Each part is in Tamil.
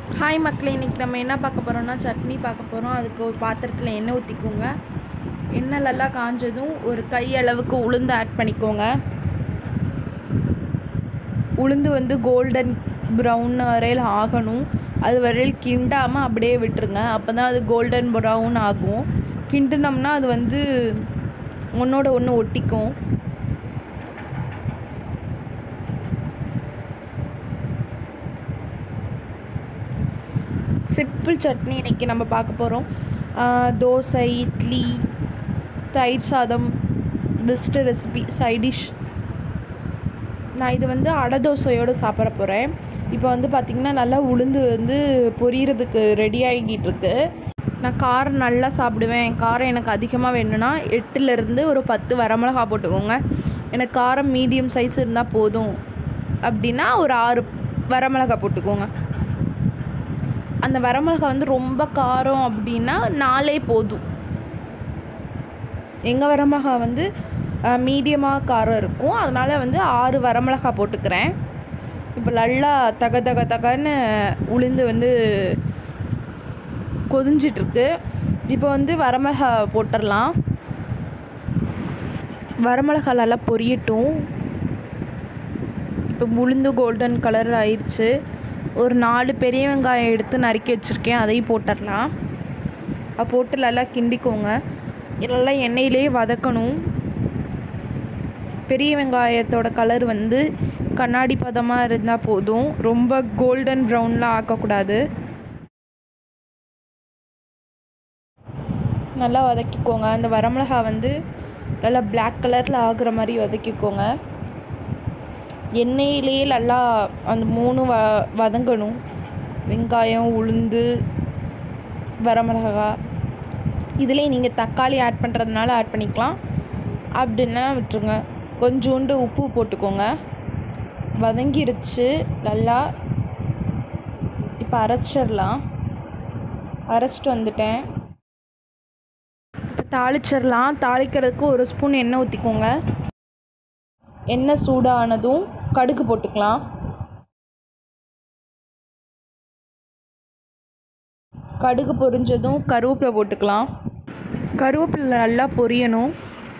ஹாய் மக்களே இன்றைக்கி நம்ம என்ன பார்க்க போகிறோம்னா சட்னி பார்க்க போகிறோம் அதுக்கு ஒரு பாத்திரத்தில் எண்ணெய் ஊற்றிக்கோங்க எண்ணெய் நல்லா காஞ்சதும் ஒரு கை அளவுக்கு உளுந்து ஆட் பண்ணிக்கோங்க உளுந்து வந்து கோல்டன் ப்ரௌன் வரையில் ஆகணும் அது வரையில் கிண்டாமல் அப்படியே விட்டுருங்க அப்போ தான் அது கோல்டன் ப்ரௌன் ஆகும் கிண்டுனோம்னா அது வந்து ஒன்றோட ஒன்று ஒட்டிக்கும் சிம்பிள் சட்னி இன்றைக்கி நம்ம பார்க்க போகிறோம் தோசை இட்லி தயிர் சாதம் பெஸ்ட்டு ரெசிபி சைடிஷ் நான் இது வந்து அடை தோசையோடு சாப்பிட போகிறேன் இப்போ வந்து பார்த்திங்கன்னா நல்லா உளுந்து வந்து பொரியறதுக்கு ரெடி ஆகிட்டு இருக்கு நான் காரம் நல்லா சாப்பிடுவேன் காரம் எனக்கு அதிகமாக வேணும்னா எட்டுலேருந்து ஒரு பத்து வரமிளகா போட்டுக்கோங்க எனக்கு காரம் மீடியம் சைஸ் இருந்தால் போதும் அப்படின்னா ஒரு ஆறு வரமிளகா போட்டுக்கோங்க அந்த வரமிளகா வந்து ரொம்ப காரம் அப்படின்னா நாலே போதும் எங்கள் வரமிளகா வந்து மீடியமாக காரம் இருக்கும் அதனால் வந்து ஆறு வரமிளகா போட்டுக்கிறேன் இப்போ நல்லா தக தக தகன்னு உளுந்து வந்து கொதிஞ்சிட்ருக்கு இப்போ வந்து வரமிளகா போட்டுடலாம் வரமிளகா நல்லா பொரியட்டும் இப்போ உளுந்து கோல்டன் கலர் ஆயிடுச்சு ஒரு நாலு பெரிய வெங்காயம் எடுத்து நறுக்கி வச்சுருக்கேன் அதையும் போட்டுடலாம் அது போட்டு நல்லா கிண்டிக்கோங்க நல்லா எண்ணெயிலே வதக்கணும் பெரிய வெங்காயத்தோட கலர் வந்து கண்ணாடி பதமாக இருந்தால் போதும் ரொம்ப கோல்டன் ப்ரௌன்லாம் ஆக்கக்கூடாது நல்லா வதக்கிக்கோங்க அந்த வரமிளகா வந்து நல்லா பிளாக் கலரில் ஆகுற மாதிரி வதக்கிக்கோங்க எண்ணெயிலேயே நல்லா அந்த மூணு வ வதங்கணும் வெங்காயம் உளுந்து வரமிளகா இதிலே நீங்கள் தக்காளி ஆட் பண்ணுறதுனால ஆட் பண்ணிக்கலாம் அப்படின்னா விட்டுருங்க கொஞ்சோண்டு உப்பு போட்டுக்கோங்க வதங்கிருச்சு நல்லா இப்போ அரைச்சிடலாம் அரைச்சிட்டு வந்துட்டேன் இப்போ தாளிச்சிடலாம் தாளிக்கிறதுக்கு ஒரு ஸ்பூன் எண்ணெய் ஊற்றிக்கோங்க எண்ணெய் சூடானதும் கடுகு போட்டுக்கலாம் கடுகு பொரிஞ்சதும் கருவேப்பிலை போட்டுக்கலாம் கருவேப்பிலை நல்லா பொரியணும்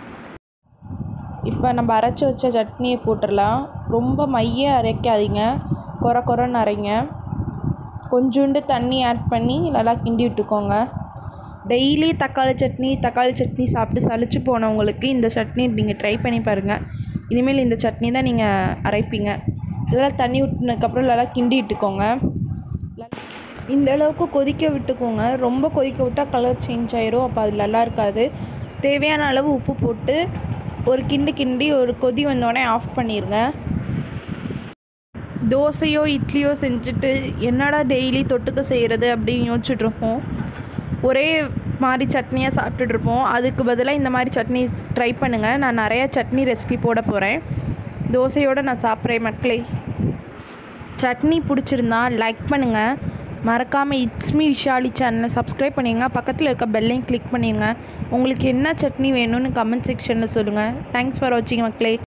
இப்போ நம்ம அரைச்சி வச்ச சட்னியை போட்டுடலாம் ரொம்ப மைய அரைக்காதீங்க குறை குறைன்னு அரைங்க கொஞ்சோண்டு தண்ணி ஆட் பண்ணி நல்லா கிண்டி விட்டுக்கோங்க டெய்லி தக்காளி சட்னி தக்காளி சட்னி சாப்பிட்டு சளிச்சு போனவங்களுக்கு இந்த சட்னி நீங்கள் ட்ரை பண்ணி பாருங்கள் இனிமேல் இந்த சட்னி தான் நீங்கள் அரைப்பீங்க நல்லா தண்ணி விட்டுனதுக்கப்புறம் நல்லா கிண்டி விட்டுக்கோங்க இந்த அளவுக்கு கொதிக்க விட்டுக்கோங்க ரொம்ப கொதிக்க விட்டால் கலர் சேஞ்ச் ஆயிரும் அப்போ அது நல்லா இருக்காது தேவையான அளவு உப்பு போட்டு ஒரு கிண்டு கிண்டி ஒரு கொதி வந்தோடனே ஆஃப் பண்ணிடுங்க தோசையோ இட்லியோ செஞ்சுட்டு என்னடா டெய்லி தொட்டுக்க செய்கிறது அப்படின்னு யோசிச்சுட்ருப்போம் ஒரே மாதிரி சட்னியாக சாப்பிட்டுட்ருப்போம் அதுக்கு பதிலாக இந்த மாதிரி சட்னி ட்ரை பண்ணுங்கள் நான் நிறையா சட்னி ரெசிபி போட போகிறேன் தோசையோடு நான் சாப்பிட்றேன் மக்களே சட்னி பிடிச்சிருந்தா லைக் பண்ணுங்கள் மறக்காமல் இட்ஸ் மீ விஷாலி சேனலை சப்ஸ்கிரைப் பண்ணிடுங்க பக்கத்தில் இருக்க பெல்லையும் கிளிக் பண்ணிடுங்க உங்களுக்கு என்ன சட்னி வேணும்னு கமெண்ட் செக்ஷனில் சொல்லுங்கள் தேங்க்ஸ் ஃபார் வாட்சிங் மக்களே